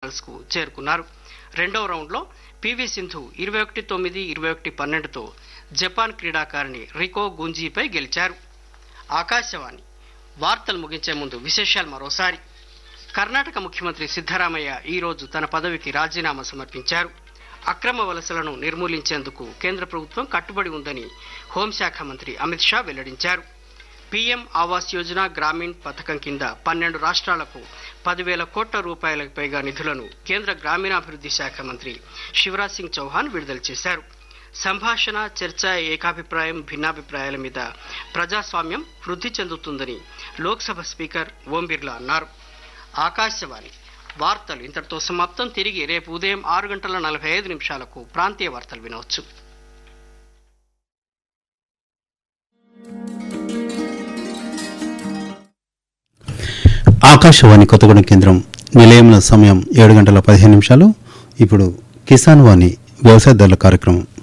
semifinals కు చేరుకున్నారు రెండవ రౌండ్లో పివి సింధు ఇరవై ఒకటి తొమ్మిది ఇరవై ఒకటి పన్నెండుతో జపాన్ క్రీడాకారిణి రికో గుంజీపై గెలిచారు ఆకాశవాణి వార్తలు ముగించే ముందు విశేషాలు మరోసారి కర్ణాటక ముఖ్యమంత్రి సిద్దరామయ్య ఈ రోజు తన పదవికి రాజీనామా సమర్పించారు అక్రమ వలసలను నిర్మూలించేందుకు కేంద్ర ప్రభుత్వం కట్టుబడి ఉందని హోంశాఖ మంత్రి అమిత్ షా వెల్లడించారు పీఎం ఆవాస్ యోజన గ్రామీణ్ పథకం కింద పన్నెండు రాష్ట్రాలకు పదివేల కోట్ల రూపాయలకు పైగా నిధులను కేంద్ర గ్రామీణాభివృద్ధి శాఖ మంత్రి శివరాజ్ సింగ్ చౌహాన్ విడుదల చేశారు సంభాషణ చర్చ ఏకాభిప్రాయం భిన్నాభిప్రాయాల మీద ప్రజాస్వామ్యం వృద్ధి చెందుతుందని లోక్సభ స్పీకర్ ఓం బిర్లా అన్నారు ఆకాశవాణి వార్తలు ఇంతటితో సమాప్తం తిరిగి రేపు ఉదయం ఆరు గంటల నలభై ఐదు నిమిషాలకు ప్రాంతీయ వార్తలు వినవచ్చు ఆకాశవాణి కొత్తగూడెం కేంద్రం నిలయంలో సమయం ఏడు గంటల పదిహేను నిమిషాలు ఇప్పుడు కిసాన్ వాణి వ్యవసాయదారుల కార్యక్రమం